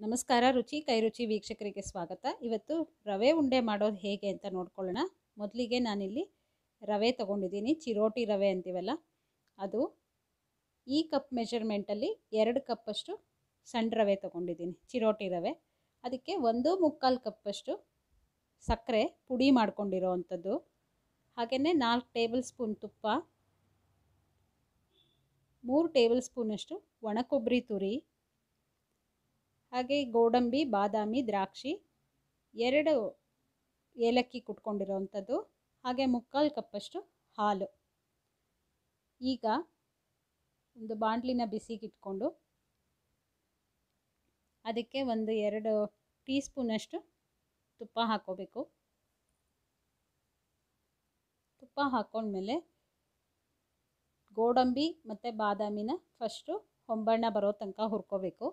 ನಮಸ್ಕಾರ ರುಚಿ ಕೈ ರುಚಿ ವೀಕ್ಷಕರಿಗೆ ಸ್ವಾಗತ ಇವತ್ತು ರವೆ ಉಂಡೆ ಮಾಡೋದು ಹೇಗೆ ಅಂತ ನೋಡ್ಕೊಳ್ಳೋಣ ಮೊದಲಿಗೆ ನಾನಿಲ್ಲಿ ರವೆ ತೊಗೊಂಡಿದ್ದೀನಿ ಚಿರೋಟಿ ರವೆ ಅಂತೀವಲ್ಲ ಅದು ಈ ಕಪ್ ಮೆಷರ್ಮೆಂಟಲ್ಲಿ ಎರಡು ಕಪ್ಪಷ್ಟು ಸಣ್ಣ ರವೆ ತೊಗೊಂಡಿದ್ದೀನಿ ಚಿರೋಟಿ ರವೆ ಅದಕ್ಕೆ ಒಂದು ಮುಕ್ಕಾಲು ಕಪ್ಪಷ್ಟು ಸಕ್ಕರೆ ಪುಡಿ ಮಾಡ್ಕೊಂಡಿರೋ ಅಂಥದ್ದು ಹಾಗೆಯೇ ನಾಲ್ಕು ಟೇಬಲ್ ಸ್ಪೂನ್ ತುಪ್ಪ ಮೂರು ಟೇಬಲ್ ಸ್ಪೂನಷ್ಟು ಒಣ ಕೊಬ್ಬರಿ ತುರಿ ಹಾಗೆ ಗೋಡಂಬಿ ಬಾದಾಮಿ ದ್ರಾಕ್ಷಿ ಎರಡು ಏಲಕ್ಕಿ ಕುಟ್ಕೊಂಡಿರೋವಂಥದ್ದು ಹಾಗೆ ಮುಕ್ಕಾಲು ಕಪ್ಪಷ್ಟು ಹಾಲು ಈಗ ಒಂದು ಬಾಣಲಿನ ಬಿಸಿಗೆ ಇಟ್ಕೊಂಡು ಅದಕ್ಕೆ ಒಂದು ಎರಡು ಟೀ ಸ್ಪೂನಷ್ಟು ತುಪ್ಪ ಹಾಕ್ಕೋಬೇಕು ತುಪ್ಪ ಹಾಕ್ಕೊಂಡ್ಮೇಲೆ ಗೋಡಂಬಿ ಮತ್ತು ಬಾದಾಮಿನ ಫಸ್ಟು ಹೊಂಬಣ್ಣ ಬರೋ ತನಕ ಹುರ್ಕೋಬೇಕು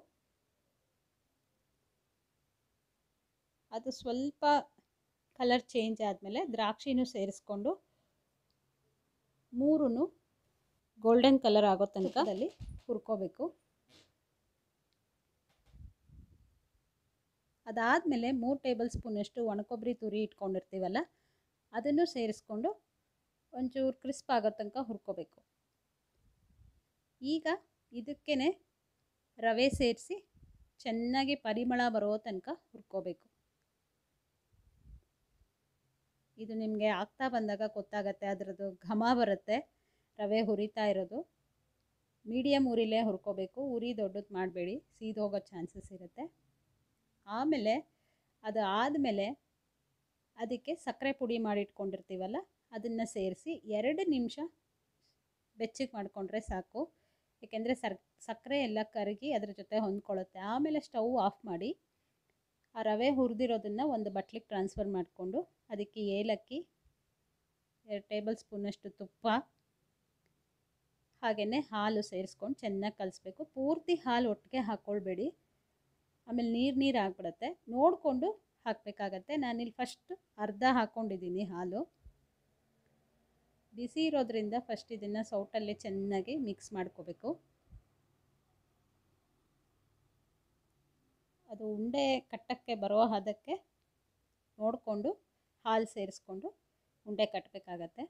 ಅದು ಸ್ವಲ್ಪ ಕಲರ್ ಚೇಂಜ್ ಆದಮೇಲೆ ದ್ರಾಕ್ಷಿನೂ ಸೇರಿಸ್ಕೊಂಡು ಮೂರೂ ಗೋಲ್ಡನ್ ಕಲರ್ ಆಗೋ ತನಕದಲ್ಲಿ ಹುರ್ಕೋಬೇಕು ಅದಾದಮೇಲೆ ಮೂರು ಟೇಬಲ್ ಸ್ಪೂನಷ್ಟು ಒಣಕೊಬ್ಬರಿ ತುರಿ ಇಟ್ಕೊಂಡಿರ್ತೀವಲ್ಲ ಅದನ್ನು ಸೇರಿಸ್ಕೊಂಡು ಒಂಚೂರು ಕ್ರಿಸ್ಪ್ ಆಗೋ ತನಕ ಹುರ್ಕೋಬೇಕು ಈಗ ಇದಕ್ಕೇ ರವೆ ಸೇರಿಸಿ ಚೆನ್ನಾಗಿ ಪರಿಮಳ ಬರೋ ತನಕ ಹುರ್ಕೋಬೇಕು ಇದು ನಿಮಗೆ ಆಗ್ತಾ ಬಂದಾಗ ಗೊತ್ತಾಗತ್ತೆ ಅದರದ್ದು ಘಮ ಬರುತ್ತೆ ರವೆ ಹುರಿತಾ ಇರೋದು ಮೀಡಿಯಮ್ ಉರಿಲೇ ಹುರ್ಕೋಬೇಕು ಉರಿ ದೊಡ್ಡದು ಮಾಡಬೇಡಿ ಸೀದೋಗೋ ಚಾನ್ಸಸ್ ಇರುತ್ತೆ ಆಮೇಲೆ ಅದು ಆದಮೇಲೆ ಅದಕ್ಕೆ ಸಕ್ಕರೆ ಪುಡಿ ಮಾಡಿಟ್ಕೊಂಡಿರ್ತೀವಲ್ಲ ಅದನ್ನು ಸೇರಿಸಿ ಎರಡು ನಿಮಿಷ ಬೆಚ್ಚಗೆ ಮಾಡಿಕೊಂಡ್ರೆ ಸಾಕು ಏಕೆಂದರೆ ಸರ್ ಸಕ್ಕರೆ ಎಲ್ಲ ಕರಗಿ ಅದ್ರ ಜೊತೆ ಹೊಂದ್ಕೊಳ್ಳುತ್ತೆ ಆಮೇಲೆ ಸ್ಟವ್ ಆಫ್ ಮಾಡಿ ಆ ರವೆ ಹುರಿದಿರೋದನ್ನು ಒಂದು ಬಟ್ಲಿಗೆ ಟ್ರಾನ್ಸ್ಫರ್ ಮಾಡಿಕೊಂಡು ಅದಕ್ಕೆ ಏಲಕ್ಕಿ ಎರಡು ಟೇಬಲ್ ಸ್ಪೂನಷ್ಟು ತುಪ್ಪ ಹಾಗೆಯೇ ಹಾಲು ಸೇರಿಸ್ಕೊಂಡು ಚೆನ್ನಾಗಿ ಕಲಿಸ್ಬೇಕು ಪೂರ್ತಿ ಹಾಲು ಒಟ್ಟಿಗೆ ಹಾಕ್ಕೊಳ್ಬೇಡಿ ಆಮೇಲೆ ನೀರು ನೀರು ಆಗಿಬಿಡುತ್ತೆ ನೋಡಿಕೊಂಡು ಹಾಕಬೇಕಾಗತ್ತೆ ನಾನಿಲ್ಲಿ ಫಸ್ಟ್ ಅರ್ಧ ಹಾಕ್ಕೊಂಡಿದ್ದೀನಿ ಹಾಲು ಬಿಸಿ ಇರೋದ್ರಿಂದ ಫಸ್ಟ್ ಇದನ್ನು ಸೌಟಲ್ಲಿ ಚೆನ್ನಾಗಿ ಮಿಕ್ಸ್ ಮಾಡ್ಕೋಬೇಕು ಅದು ಉಂಡೆ ಕಟ್ಟಕ್ಕೆ ಬರೋ ಹದಕ್ಕೆ ನೋಡಿಕೊಂಡು ಹಾಲು ಸೇರಿಸ್ಕೊಂಡು ಉಂಡೆ ಕಟ್ಟಬೇಕಾಗತ್ತೆ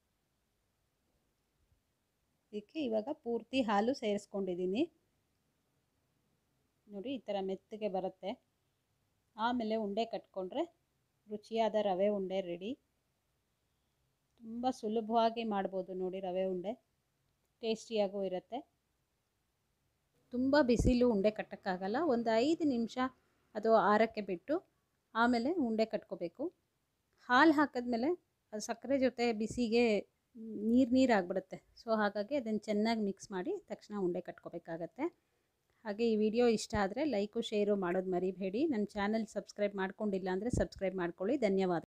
ಇದಕ್ಕೆ ಇವಾಗ ಪೂರ್ತಿ ಹಾಲು ಸೇರಿಸ್ಕೊಂಡಿದ್ದೀನಿ ನೋಡಿ ಈ ಥರ ಮೆತ್ತಗೆ ಬರುತ್ತೆ ಆಮೇಲೆ ಉಂಡೆ ಕಟ್ಕೊಂಡ್ರೆ ರುಚಿಯಾದ ರವೆ ಉಂಡೆ ರೆಡಿ ತುಂಬ ಸುಲಭವಾಗಿ ಮಾಡ್ಬೋದು ನೋಡಿ ರವೆ ಉಂಡೆ ಟೇಸ್ಟಿಯಾಗೂ ಇರುತ್ತೆ ತುಂಬ ಬಿಸಿಲು ಉಂಡೆ ಕಟ್ಟೋಕ್ಕಾಗಲ್ಲ ಒಂದು ಐದು ನಿಮಿಷ ಅದು ಆರಕ್ಕೆ ಬಿಟ್ಟು ಆಮೇಲೆ ಉಂಡೆ ಕಟ್ಕೋಬೇಕು ಹಾಲು ಹಾಕಿದ್ಮೇಲೆ ಅದು ಸಕ್ಕರೆ ಜೊತೆ ಬಿಸಿಗೆ ನೀರು ನೀರು ಆಗಿಬಿಡುತ್ತೆ ಸೊ ಹಾಗಾಗಿ ಅದನ್ನು ಚೆನ್ನಾಗಿ ಮಿಕ್ಸ್ ಮಾಡಿ ತಕ್ಷಣ ಉಂಡೆ ಕಟ್ಕೋಬೇಕಾಗತ್ತೆ ಹಾಗೆ ಈ ವಿಡಿಯೋ ಇಷ್ಟ ಆದರೆ ಲೈಕು ಶೇರು ಮಾಡೋದು ಮರಿಬೇಡಿ ನನ್ನ ಚಾನಲ್ ಸಬ್ಸ್ಕ್ರೈಬ್ ಮಾಡ್ಕೊಂಡಿಲ್ಲ ಅಂದರೆ ಸಬ್ಸ್ಕ್ರೈಬ್ ಮಾಡ್ಕೊಳ್ಳಿ ಧನ್ಯವಾದ